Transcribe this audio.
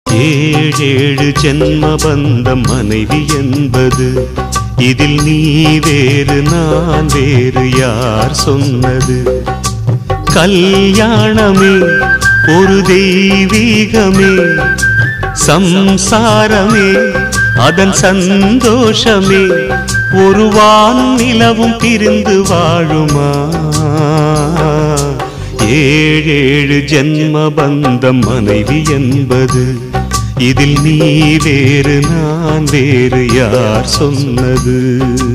ஏழேழு ஜென்ம பந்தம் மனைவி என்பது இதில் நீ வேறு நான் வேறு யார் சொன்னது கல்யாணமே ஒரு தெய்வீகமே சம்சாரமே அதன் சந்தோஷமே ஒரு வான் நிலவும் பிரிந்து வாழுமா ஏழேழு ஜென்ம பந்தம் மனைவி என்பது இதில் நீ வேறு நான் வேறு யார் சொன்னது